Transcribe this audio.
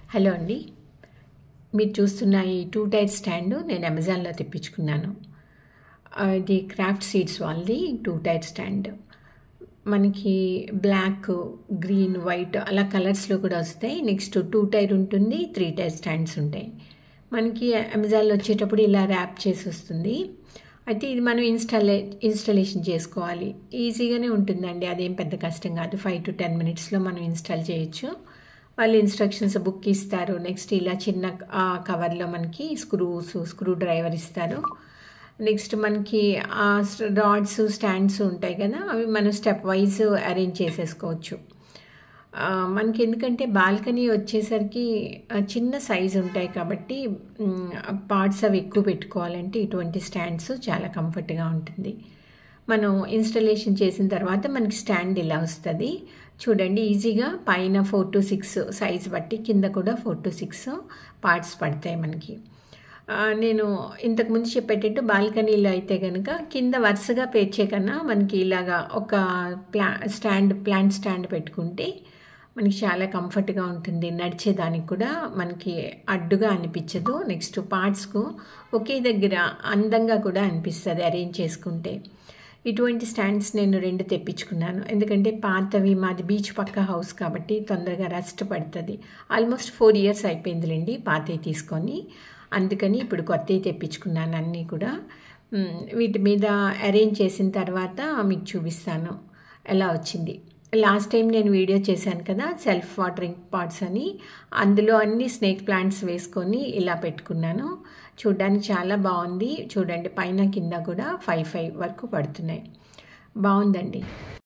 hello అండి మీరు చూస్తున్న ఈ టూ టైర్ స్టాండ్ నేను అమెజాన్లో తెప్పించుకున్నాను ఆ, ఇది క్రాఫ్ట్ సీడ్స్ వాళ్ళది టూ టైర్ స్టాండ్ మనకి బ్లాక్ గ్రీన్ వైట్ అలా కలర్స్లో కూడా వస్తాయి నెక్స్ట్ టూ టైర్ ఉంటుంది త్రీ టైర్ స్టాండ్స్ ఉంటాయి మనకి అమెజాన్లో వచ్చేటప్పుడు ఇలా ర్యాప్ చేసి వస్తుంది అయితే ఇది మనం ఇన్స్టాలే ఇన్స్టాలేషన్ చేసుకోవాలి ఈజీగానే ఉంటుందండి అదేం పెద్ద కష్టం కాదు ఫైవ్ టు టెన్ మినిట్స్లో మనం ఇన్స్టాల్ చేయొచ్చు వాళ్ళు ఇన్స్ట్రక్షన్స్ బుక్ ఇస్తారు నెక్స్ట్ ఇలా చిన్న ఆ కవర్లో మనకి స్క్రూస్ స్క్రూ డ్రైవర్ ఇస్తారు నెక్స్ట్ మనకి ఆ రాడ్స్ స్టాండ్స్ ఉంటాయి కదా అవి మనం స్టెప్ వైజ్ అరేంజ్ చేసేసుకోవచ్చు ఆ, మనకి ఎందుకంటే బాల్కనీ వచ్చేసరికి ఆ, చిన్న సైజు ఉంటాయి కాబట్టి పార్ట్స్ అవి ఎక్కువ పెట్టుకోవాలంటే ఇటువంటి స్టాండ్స్ చాలా కంఫర్ట్గా ఉంటుంది మనం ఇన్స్టలేషన్ చేసిన తర్వాత మనకి స్టాండ్ ఇలా వస్తుంది చూడండి ఈజీగా పైన ఫోర్ టు సిక్స్ సైజ్ బట్టి కింద కూడా ఫోర్ టు సిక్స్ పార్ట్స్ పడతాయి మనకి ఆ, నేను ఇంతకుముందు చెప్పేటట్టు బాల్కనీలో అయితే కనుక కింద వరుసగా పేర్చే కన్నా మనకి ఇలాగా ఒక ప్లా స్టాండ్ ప్లాంట్ స్టాండ్ పెట్టుకుంటే మనకి చాలా కంఫర్ట్గా ఉంటుంది నడిచేదానికి కూడా మనకి అడ్డుగా అనిపించదు నెక్స్ట్ పార్ట్స్కు ఒకే దగ్గర అందంగా కూడా అనిపిస్తుంది అరేంజ్ చేసుకుంటే ఇటువంటి స్టాండ్స్ నేను రెండు తెప్పించుకున్నాను ఎందుకంటే పాతవి మాది బీచ్ పక్క హౌస్ కాబట్టి తొందరగా రస్ట్ పడుతుంది ఆల్మోస్ట్ ఫోర్ ఇయర్స్ అయిపోయిందిలేండి పాతవి తీసుకొని అందుకని ఇప్పుడు కొత్తవి తెప్పించుకున్నాను అన్నీ కూడా మ్, వీటి మీద అరేంజ్ చేసిన తర్వాత మీకు చూపిస్తాను ఎలా వచ్చింది లాస్ట్ టైం నేను వీడియో చేశాను కదా సెల్ఫ్ వాటరింగ్ పాట్స్ అని అందులో అన్ని స్నేక్ ప్లాంట్స్ వేసుకొని ఇలా పెట్టుకున్నాను చూడడానికి చాలా బాగుంది చూడండి పైన కింద కూడా ఫైవ్ ఫైవ్ వరకు పడుతున్నాయి బాగుందండి